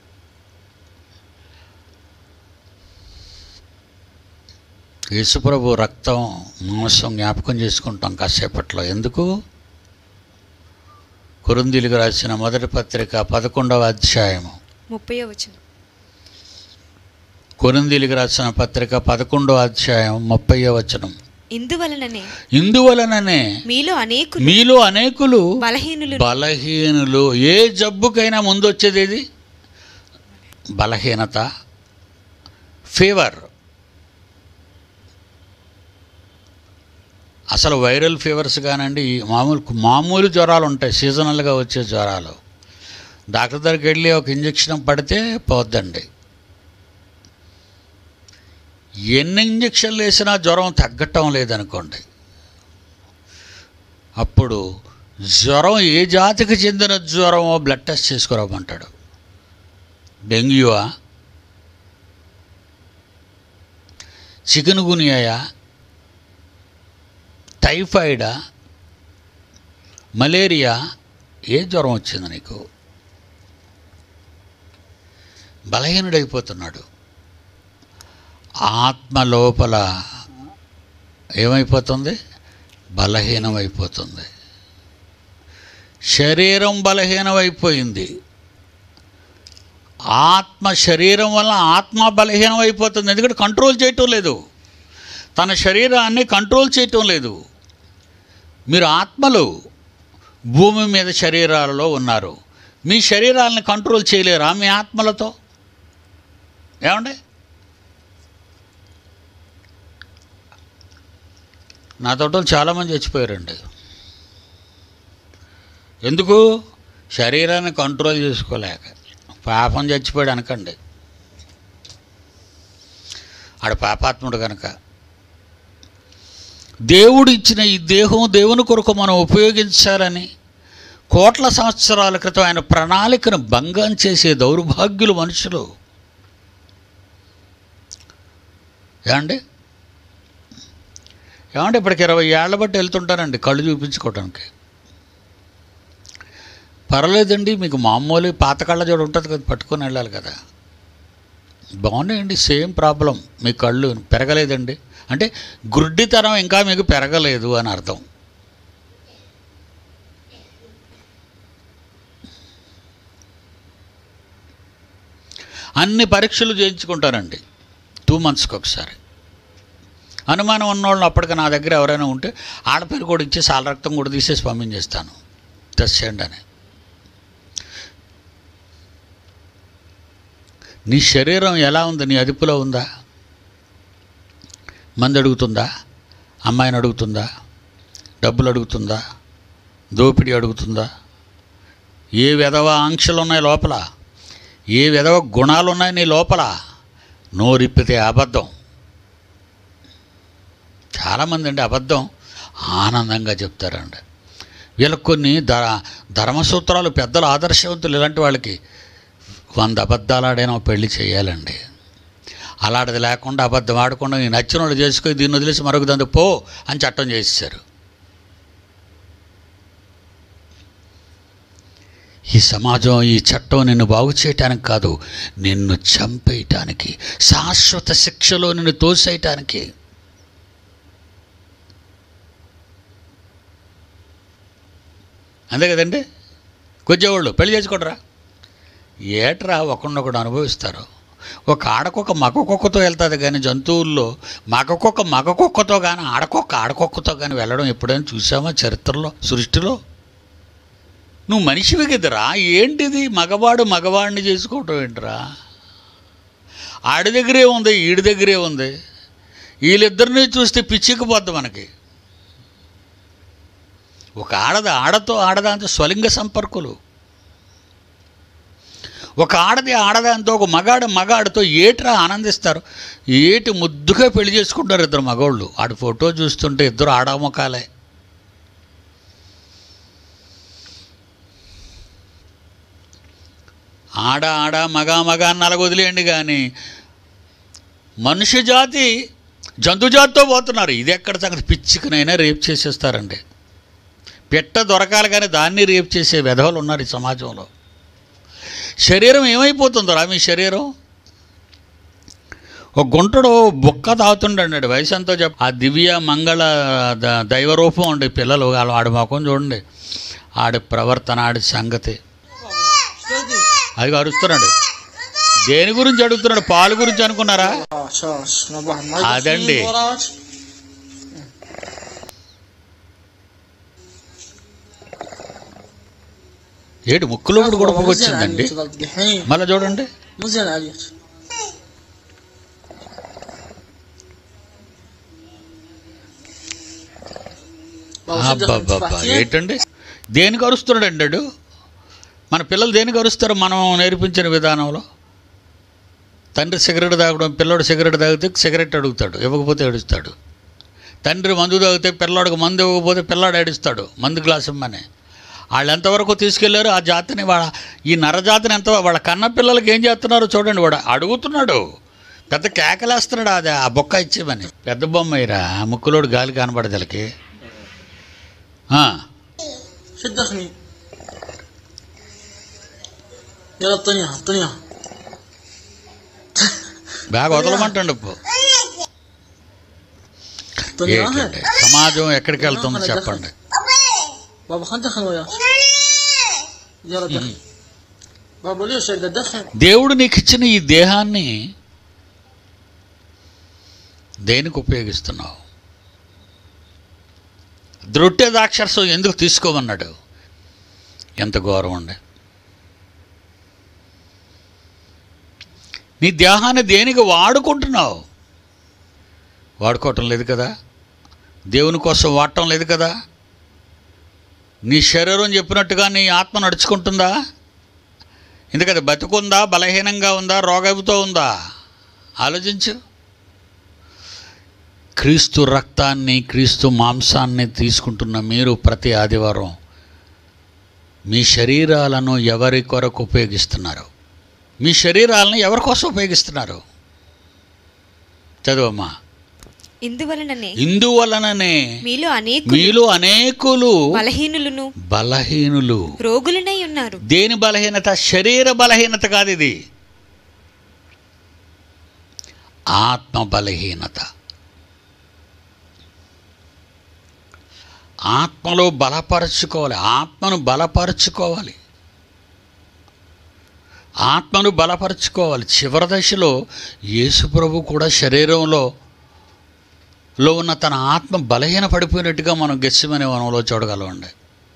యేసుప్రభు రక్తం మాంసం జ్ఞాపకం చేసుకుంటాం కాసేపట్లో ఎందుకు కురుందీలకు రాసిన మొదటి పత్రిక పదకొండవ అధ్యాయము ముప్పై వచనం కొరిందీలకు రాసిన పత్రిక పదకొండో అధ్యాయం ముప్పై వచనం ఇందువలననే ఇందువలననే మీలో అనేకులు మీలో అనేకులు బలహీనులు బలహీనులు ఏ జబ్బుకైనా ముందు వచ్చేది ఏది బలహీనత ఫీవర్ అసలు వైరల్ ఫీవర్స్ కానండి ఈ మామూలు మామూలు జ్వరాలు ఉంటాయి సీజనల్గా వచ్చే జ్వరాలు డాక్టర్ దగ్గరికి వెళ్ళి ఒక ఇంజక్షన్ పడితే పోద్దండి ఎన్ని ఇంజక్షన్లు వేసినా జ్వరం తగ్గటం లేదనుకోండి అప్పుడు జ్వరం ఏ జాతికి చెందిన జ్వరమో బ్లడ్ టెస్ట్ చేసుకురామంటాడు డెంగ్యూవా చికెన్ గునియాయా టైఫాయిడా మలేరియా ఏ జ్వరం వచ్చింది నీకు బలహీనుడైపోతున్నాడు ఆత్మ లోపల ఏమైపోతుంది బలహీనమైపోతుంది శరీరం బలహీనమైపోయింది ఆత్మ శరీరం వల్ల ఆత్మ బలహీనం అయిపోతుంది ఎందుకంటే కంట్రోల్ చేయటం లేదు తన శరీరాన్ని కంట్రోల్ చేయటం లేదు మీరు ఆత్మలు భూమి మీద శరీరాలలో ఉన్నారు మీ శరీరాలను కంట్రోల్ చేయలేరా మీ ఆత్మలతో ఏమండి నా తోటలు చాలామంది చచ్చిపోయారండి ఎందుకు శరీరాన్ని కంట్రోల్ చేసుకోలేక పాపం చచ్చిపోయాడు అనకండి ఆడు పాపాత్ముడు కనుక దేవుడు ఇచ్చిన ఈ దేహం దేవుని కొరకు మనం ఉపయోగించాలని కోట్ల సంవత్సరాల క్రితం ఆయన ప్రణాళికను భంగం చేసే దౌర్భాగ్యులు మనుషులు ఏమండి ఏమంటే ఇప్పటికి ఇరవై ఏళ్ల బట్టి వెళ్తుంటానండి కళ్ళు చూపించుకోవడానికి పర్వాలేదండి మీకు మామూలు పాత కళ్ళజోడు ఉంటుంది కదా పట్టుకొని వెళ్ళాలి కదా బాగున్నాయండి సేమ్ ప్రాబ్లం మీ కళ్ళు పెరగలేదండి అంటే గుడ్డితనం ఇంకా మీకు పెరగలేదు అని అర్థం అన్ని పరీక్షలు చేయించుకుంటారండి టూ మంత్స్కి ఒకసారి అనుమానం ఉన్నవాళ్ళు అప్పటికి నా దగ్గర ఎవరైనా ఉంటే ఆడపిల్ల కూడా ఇచ్చి సాల రక్తం కూడా తీసేసి పంపించేస్తాను టెస్ట్ చేయండి అని నీ శరీరం ఎలా ఉంది నీ అదుపులో ఉందా మంది అడుగుతుందా అమ్మాయిని అడుగుతుందా డబ్బులు అడుగుతుందా దోపిడీ అడుగుతుందా ఏ విధవ ఆంక్షలు ఉన్నాయి లోపల ఏ విధవ గుణాలు ఉన్నాయి నీ లోపల నోరిప్పితే అబద్ధం చాలామంది అండి అబద్ధం ఆనందంగా చెప్తారండి వీళ్ళకి కొన్ని ధ ధర్మసూత్రాలు పెద్దలు ఆదర్శవంతులు ఇలాంటి వాళ్ళకి వంద అబద్ధాలు ఆడైనా పెళ్లి చేయాలండి అలాంటిది లేకుండా అబద్ధం ఆడకుండా నేను నచ్చిన వాళ్ళు చేసుకొని దీన్ని వదిలేసి మరొక దాన్ని పో అని చట్టం చేసేసారు ఈ సమాజం ఈ చట్టం నిన్ను బాగు చేయటానికి కాదు నిన్ను చంపేయటానికి శాశ్వత శిక్షలో నిన్ను తోసేయటానికి అంతే కదండి కొద్దివాళ్ళు పెళ్లి చేసుకోడరా ఏట్రా ఒకరినొకడు అనుభవిస్తారు ఒక ఆడకొక్క మగకొక్కతో వెళ్తుంది కానీ జంతువుల్లో మగకొక్క మగకొక్కతో కానీ ఆడకొక్క ఆడకొక్కతో కానీ వెళ్ళడం ఎప్పుడైనా చూసామా చరిత్రలో సృష్టిలో నువ్వు మనిషివి కదరా ఏంటిది మగవాడు మగవాడిని చేసుకోవటం ఏంట్రా ఆడి దగ్గరే ఉంది ఈడి దగ్గరే ఉంది వీళ్ళిద్దరిని చూస్తే పిచ్చికిపోద్ది మనకి ఒక ఆడది ఆడతో ఆడదాంతో స్వలింగ సంపర్కులు ఒక ఆడది ఆడదాంతో ఒక మగాడు మగాడితో ఏట్రా ఆనందిస్తారు ఏటి ముద్దుగా పెళ్లి చేసుకుంటారు ఇద్దరు మగవాళ్ళు ఆడి ఫోటో చూస్తుంటే ఇద్దరు ఆడముఖాలే ఆడ ఆడ మగ మగ అని వదిలేయండి కానీ మనుష్య జాతి జంతు జాతితో పోతున్నారు ఇది ఎక్కడ సంగతి పిచ్చికనైనా రేప్ చేసేస్తారండి పెట్ట దొరకాలి కానీ దాన్ని రేప్ చేసే విధవలు ఉన్నారు ఈ సమాజంలో శరీరం ఏమైపోతుందో రా మీ శరీరం ఒక గుంటడు బొక్క తాగుతుండండి వయసు ఎంతో చెప్ప ఆ దివ్య మంగళ ద- దైవరూపం ఉండే పిల్లలు వాళ్ళు ఆడి మొఖం చూడండి ఆడి ప్రవర్తన ఆడి సంగతి అది అరుస్తున్నాడు దేని గురించి అడుగుతున్నాడు పాలు గురించి అనుకున్నారా شاش نبه ما عدندي. وراك ఏడు ముక్కులో కూడా కూడా పొగ వచ్చిందండి الحين మళ్ళీ చూడండి مو زين عليك بابا صدق అబ్బబ్బబ్బా تفاحتين ఏంటండి దేనికి అరుస్తున్నాడు అండాడు మన పిల్లలు దేనికి అరుస్తారు మనం నేర్పించిన విధానంలో తండ్రి సిగరెట్ తాగడం పిల్లోడు సిగరెట్ తాగితే సిగరెట్ అడుగుతాడు ఇవ్వకపోతే ఏడుస్తాడు తండ్రి మందు తాగితే పిల్లాడికి మందు ఇవ్వకపోతే పిల్లాడు ఏడుస్తాడు మందు గ్లాస్ ఇమ్మని వాళ్ళు ఎంతవరకు తీసుకెళ్లారు ఆ జాతిని వాళ్ళ ఈ నరజాతిని ఎంత వాళ్ళ కన్న పిల్లలకి ఏం చేస్తున్నారో చూడండి వాడు అడుగుతున్నాడు పెద్ద కేకలేస్తున్నాడు అది ఆ బొక్క ఇచ్చేమని పెద్ద బొమ్మయ్యరా ముక్కులోడు గాలి కనబడదలకి صدقني يلا اعطيني اياها اعطيني اياها బాగా వదలమంటండి ఇప్పుడు اعطيني اياها ఏంటండి సమాజం ఎక్కడికి వెళ్తుందో చెప్పండి بابا خلنا ندخن وياك يلا دخن بابا ليش اقدر ادخن దేవుడు నీకు ఇచ్చిన ఈ దేహాన్ని దేనికి ఉపయోగిస్తున్నావు ద్రొట్టె దాక్షరసం ఎందుకు తీసుకోమన్నాడు ఎంత గౌరవం అండి నీ దేహాన్ని దేనికి వాడుకుంటున్నావు వాడుకోవటం లేదు కదా దేవుని కోసం వాడటం లేదు కదా నీ శరీరం చెప్పినట్టుగా నీ ఆత్మ నడుచుకుంటుందా ఎందుకంటే బతుకుందా బలహీనంగా ఉందా రోగంతో ఉందా ఆలోచించు క్రీస్తు రక్తాన్ని క్రీస్తు మాంసాన్ని తీసుకుంటున్న మీరు ప్రతి ఆదివారం మీ శరీరాలను ఎవరి కొరకు ఉపయోగిస్తున్నారు మీ శరీరాలను ఎవరి కోసం ఉపయోగిస్తున్నారు చదువమ్మా ఇందువలననే ఇందువలననే మీలో అనేక మీలో అనేకులు బలహీనులను బలహీనులు రోగులనై ఉన్నారు దేని బలహీనత శరీర బలహీనత కాదు ఇది ఆత్మ బలహీనత ఆత్మలో బలపరచుకోవాలి ఆత్మను బలపరచుకోవాలి ఆత్మను బలపరచుకోవాలి చివరి దశలో యేసుప్రభు కూడా శరీరంలో లో ఉన్న తన ఆత్మ బలహీన పడిపోయినట్టుగా మనం గెస్సమనే వనంలో చూడగలమండి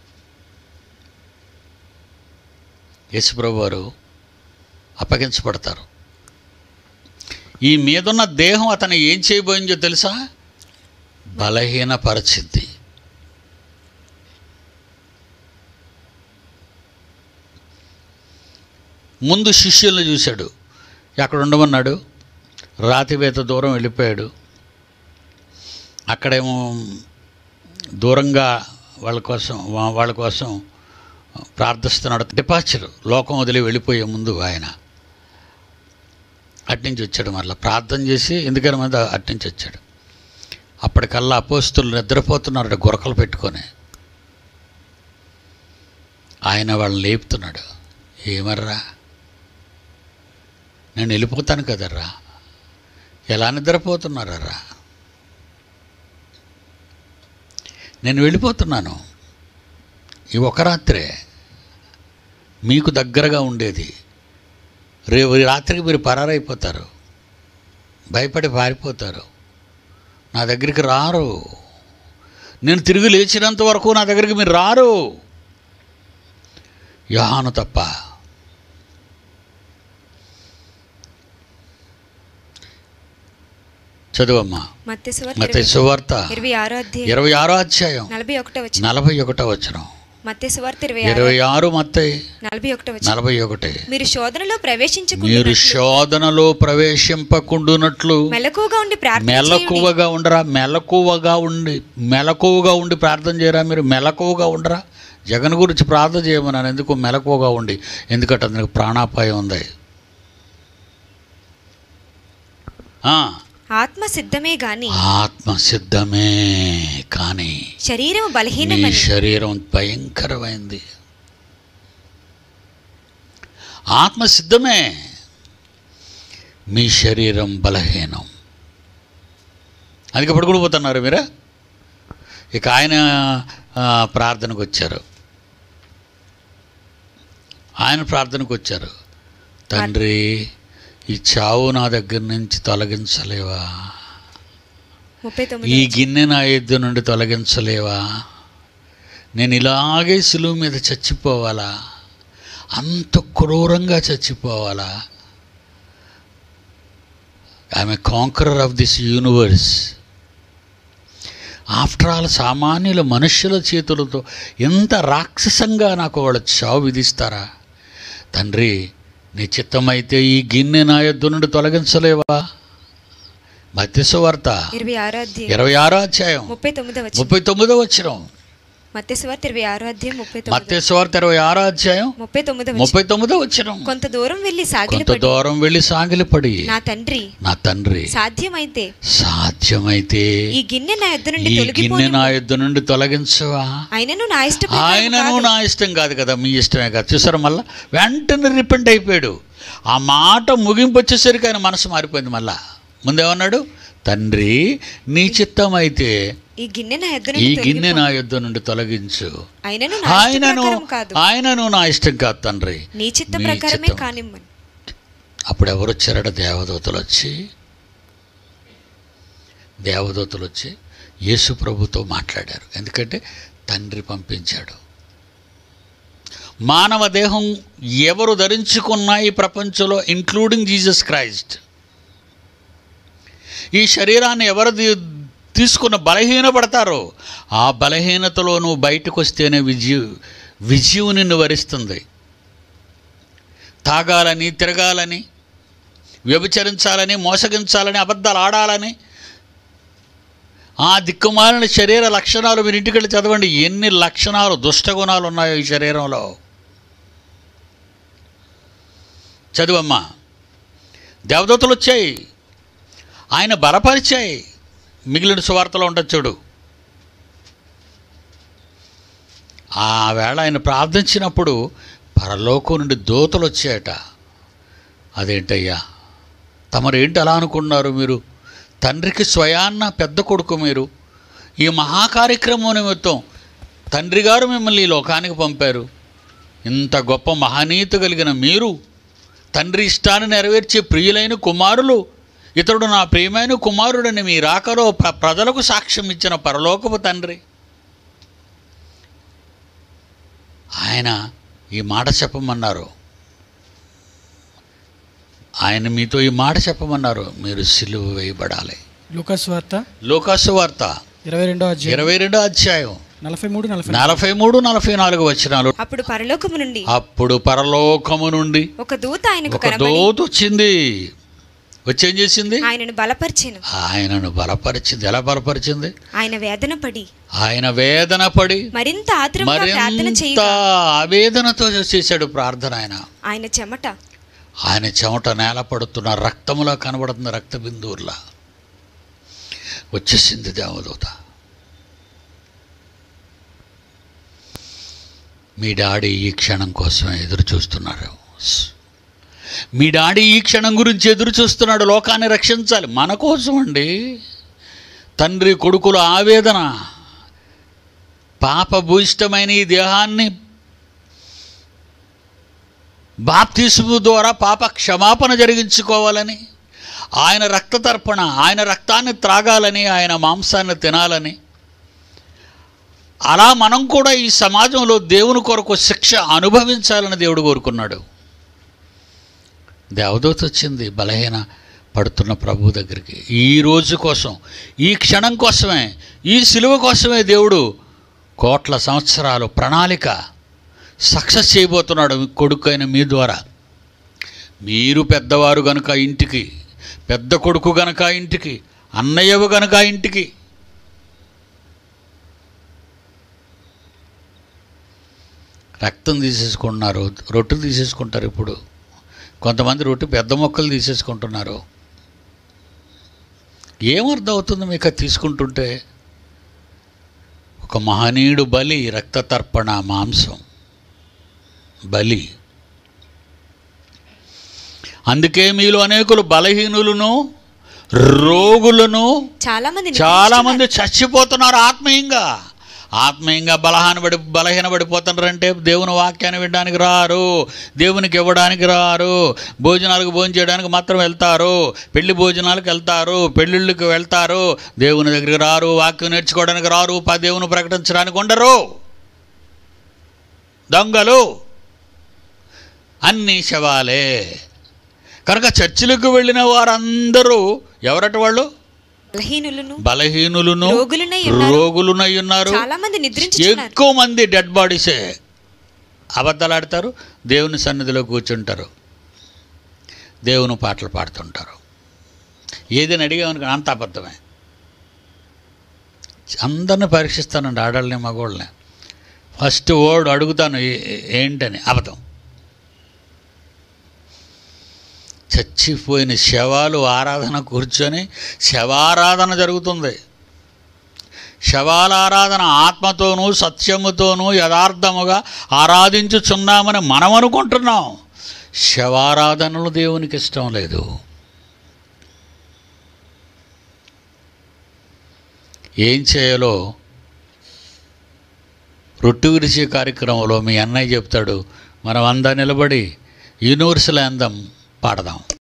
యేసుప్రభు వారు అప్పగించబడతారు ఈ మీదున్న దేహం అతను ఏం చేయబోయిందో తెలుసా బలహీనపరచింది ముందు శిష్యుల్ని చూశాడు ఎక్కడ ఉండమన్నాడు రాతివేత దూరం వెళ్ళిపోయాడు అక్కడేమో దూరంగా వాళ్ళ కోసం వా- వాళ్ళ కోసం ప్రార్థిస్తున్నాడు డిపార్చర్ లోకం వదిలి వెళ్ళిపోయే ముందు ఆయన అట్నుంచి వచ్చాడు మరలా ప్రార్థన చేసి ఎందుకని మీద అట్నుంచి వచ్చాడు అప్పటికల్లా అపోస్తులు నిద్రపోతున్నారు గురకలు పెట్టుకొని ఆయన వాళ్ళని లేపుతున్నాడు ఏమర్రా నేను వెళ్ళిపోతాను కదర్రా ఎలా నిద్రపోతున్నారా నేను వెళ్ళిపోతున్నాను ఈ ఒక రాత్రే మీకు దగ్గరగా ఉండేది రేపు రాత్రికి మీరు పరారైపోతారు భయపడి పారిపోతారు నా దగ్గరికి రారు నేను తిరిగి లేచినంత వరకు నా దగ్గరికి మీరు రారు యోహాను తప్ప చదువమ్మా మత్స్యవార్త మత సువార్త ఇరవై ఆరో అధ్యాయం ఇరవై ఆరో అధ్యాయం నలభై ఒకటో వచ్చిన నలభై ఒకటో వచనం మత్స్యవార్త ఇరవై ఆరో ఇరవై ఆరు మత్తయి నలభై ఒకటో వచ్చిన నలభై ఒకటి మీరు శోధనలో మీరు ప్రవేశించకుండా శోధనలో ప్రవేశింపకుండునట్లు మెలకుగా ఉండి ప్రార్థన చేయుడి. మెలకువగా ఉండరా మెలకువగా ఉండి మెలకువగా ఉండి ప్రార్థన చేయరా మీరు మెలకువగా ఉండరా జగన్ గురించి ప్రార్థన చేయమన్నాను ఎందుకు మెలకువగా ఉండి ఎందుకంటే అతనికి ప్రాణాపాయం ఉంది ఆ, ఆత్మ సిద్ధమే గాని ఆత్మ సిద్ధమే కానీ శరీరం మీ బలహీనమని శరీరం భయంకరమైంది ఆత్మ సిద్ధమే మీ శరీరం బలహీనం అందుకే పడుకుడిపోతున్నారు మీరా ఇక ఆయన ఆ, ప్రార్థనకు వచ్చారు ఆయన ప్రార్థనకు వచ్చారు తండ్రి ఈ చావు నా దగ్గర నుంచి తొలగించలేవా ముప్పై ఈ తొమ్మిది గిన్నె నా ఎద్దు నుండి తొలగించలేవా నేను ఇలాగే సులువు మీద చచ్చిపోవాలా అంత క్రూరంగా చచ్చిపోవాలా ఆమె conqueror of this universe after all సామాన్యుల మనుష్యుల చేతులతో ఎంత రాక్షసంగా నాకు వాళ్ళు చావు విధిస్తారా తండ్రి నీ చిత్తమైతే ఈ గిన్నె నా యొద్ద నుండి తొలగించలేవా మత్స్యవార్త ఇరవై ఆరో అధ్యాయం ఇరవై ఆరో అధ్యాయం ముప్పై తొమ్మిదో వచ్చిన ముప్పై తొమ్మిదో వచ్చిన మత్స్యవార్త ఇరవై ఆరో అధ్యాయం ముప్పై తొమ్మిది మత్స్యవార్త ఇరవై ఆరో అధ్యాయం ముప్పై తొమ్మిదో వచ్చిన ముప్పై తొమ్మిదో వచ్చిన కొంత దూరం వెళ్ళి కొంత సాగిలపడి దూరం వెళ్ళి సాగిలపడి నా తండ్రి నా తండ్రి సాధ్యమైతే సాధ్యమైతే ఈ గిన్నె నా యొద్ద నుండి ఈ గిన్నె తొలగిపోని నా యుద్ధ నుండి తొలగించవా ఆయనను నా ఇష్ట ఆయనను నా ఇష్టం కాదు కదా మీ ఇష్టమే కాదు చూసారా మళ్ళా వెంటనే రిపెంట్ అయిపోయాడు ఆ మాట ముగింపు వచ్చేసరికి ఆయన మనసు మారిపోయింది మళ్ళా ముందేమన్నాడు తండ్రి నీ చిత్తం అయితే ఈ గిన్నె నా యొద్ద ఈ నుండి గిన్నె తొలగిపో నా యుద్ధ నుండి తొలగించు ఆయనను నా ఇష్ట ఆయనను ప్రకారం కాదు ఆయనను నా ఇష్టం కాదు తండ్రి నీ చిత్త నీ ప్రకారమే చిత్తం. కానిమ్మని అప్పుడు ఎవరు వచ్చారట దేవదూతలు వచ్చి దేవదూతలు వచ్చి యేసు ప్రభుతో మాట్లాడారు ఎందుకంటే తండ్రి పంపించాడు మానవ దేహం ఎవరు ధరించుకున్నా ఈ ప్రపంచంలో ఇంక్లూడింగ్ జీసస్ క్రైస్ట్ ఈ శరీరాన్ని ఎవరు తీ- తీసుకున్న బలహీనపడతారో ఆ బలహీనతలో నువ్వు బయటకు వస్తేనే విజయ విజయం నిన్ను వరిస్తుంది తాగాలని తిరగాలని వ్యభిచరించాలని మోసగించాలని అబద్ధాలు ఆడాలని ఆ దిక్కుమాలిన శరీర లక్షణాలు మీరు ఇంటికి వెళ్ళి చదవండి ఎన్ని లక్షణాలు దుష్టగుణాలు ఉన్నాయో ఈ శరీరంలో చదువమ్మా దేవదూతలు వచ్చాయి ఆయన బలపరిచాయి మిగిలిన సువార్తలో ఉంటుంది చూడు ఆ వేళ ఆయన ప్రార్థించినప్పుడు పరలోకం నుండి దోతలు వచ్చాయట అదేంటయ్యా తమరేంటి అలా అనుకున్నారు మీరు తండ్రికి స్వయాన్న పెద్ద కొడుకు మీరు ఈ మహాకార్యక్రమం నిమిత్తం తండ్రి గారు మిమ్మల్ని ఈ లోకానికి పంపారు ఇంత గొప్ప మహనీయత కలిగిన మీరు తండ్రి ఇష్టాన్ని నెరవేర్చే ప్రియులైన కుమారులు ఇతడు నా ప్రియమైన కుమారుడని మీ రాకలో ప్ర ప్రజలకు సాక్ష్యం ఇచ్చిన పరలోకపు తండ్రి ఆయన ఈ మాట చెప్పమన్నారు ఆయన మీతో ఈ మాట చెప్పమన్నారు మీరు సిలువ వేయబడాలి లూకాస్ వార్త లోకాసు వార్త ఇరవై రెండో అధ్యాయం ఇరవై రెండో అధ్యాయం నలభై మూడు నలభై నలభై మూడు నలభై నాలుగు వచ్చినాలు అప్పుడు పరలోకము నుండి అప్పుడు పరలోకము నుండి ఒక దూత ఆయనకు ఒక కనబడి దోత వచ్చింది వచ్చేం చేసింది ఆయనను బలపరిచెను ఆయనను బలపరిచింది ఎలా బలపరిచింది ఆయన వేదన పడి ఆయన వేదన పడి మరింత ఆత్రంగా ప్రార్థన మరింత చేయగా ఆవేదనతో చేశాడు ప్రార్థన ఆయన ఆయన చెమట ఆయన చెమట నేల పడుతున్న రక్తములా కనబడుతున్న రక్త బిందువులా వచ్చేసింది దేవదూత మీ డాడీ ఈ క్షణం కోసం ఎదురు చూస్తున్నారు మీ డాడీ ఈ క్షణం గురించి ఎదురు చూస్తున్నాడు లోకాన్ని రక్షించాలి మన కోసం అండి తండ్రి కొడుకుల ఆవేదన పాప భూయిష్టమైన ఈ దేహాన్ని బాప్తిస్ము ద్వారా పాప క్షమాపణ జరిగించుకోవాలని ఆయన రక్త తర్పణ ఆయన రక్తాన్ని త్రాగాలని ఆయన మాంసాన్ని తినాలని అలా మనం కూడా ఈ సమాజంలో దేవుని కొరకు శిక్ష అనుభవించాలని దేవుడు కోరుకున్నాడు దేవదూత వచ్చింది బలహీన పడుతున్న ప్రభు దగ్గరికి ఈ రోజు కోసం ఈ క్షణం కోసమే ఈ సిలువ కోసమే దేవుడు కోట్ల సంవత్సరాలు ప్రణాళిక సక్సెస్ చేయబోతున్నాడు మీ కొడుకైన మీ ద్వారా మీరు పెద్దవారు గనుక ఇంటికి పెద్ద కొడుకు గనక ఇంటికి అన్నయ్యవు గనక ఇంటికి రక్తం తీసేసుకుంటున్నారు రొట్టె తీసేసుకుంటారు ఇప్పుడు కొంతమంది రొట్టె పెద్ద మొక్కలు తీసేసుకుంటున్నారు ఏమర్థం అవుతుంది మీకు అది తీసుకుంటుంటే ఒక మహనీయుడు బలి రక్త తర్పణ మాంసం బలి అందుకే మీలో అనేకులు బలహీనులను రోగులను చాలా మంది చాలా మంది చచ్చిపోతున్నారు ఆత్మీయంగా ఆత్మీయంగా బలహానబడి బలహీనపడిపోతున్నారంటే దేవుని వాక్యాన్ని వినడానికి రారు దేవునికి ఇవ్వడానికి రారు భోజనాలకు భోజనం చేయడానికి మాత్రం వెళ్తారు పెళ్లి భోజనాలకు వెళ్తారు పెళ్ళిళ్ళకి వెళ్తారు దేవుని దగ్గరికి రారు వాక్యం నేర్చుకోవడానికి రారు ప- దేవుని ప్రకటించడానికి ఉండరు దొంగలు అన్ని శవాలే కనుక చర్చిలకు వెళ్ళిన వారందరూ ఎవరట వాళ్ళు బలహీనులను బలహీనులను రోగులునై ఉన్నారు. రోగులునై ఉన్నారు చాలా మంది నిద్రించుచున్నారు ఎక్కువ మంది డెడ్ బాడీసే అబద్ధాలు ఆడతారు దేవుని సన్నిధిలో కూర్చుంటారు దేవుని పాటలు పాడుతుంటారు ఏదైనా అడిగామనుకో అంత అబద్ధమే అందరిని పరీక్షిస్తానండి ఆడాళ్ళని మగవాళ్ళని ఫస్ట్ వర్డ్ అడుగుతాను ఏ- ఏ- ఏంటని అబద్ధం చచ్చిపోయిన శవాలు ఆరాధన కూర్చొని శవారాధన జరుగుతుంది శవాల ఆరాధన ఆత్మతోనూ సత్యముతోనూ యథార్థముగా ఆరాధించుచున్నామని మనం అనుకుంటున్నాం శవారాధనలు దేవునికి ఇష్టం లేదు ఏం చేయాలో రొట్టు విరిచే కార్యక్రమంలో మీ అన్నయ్య చెప్తాడు మనం అందా నిలబడి యూనివర్సల్ అందం పాడదాం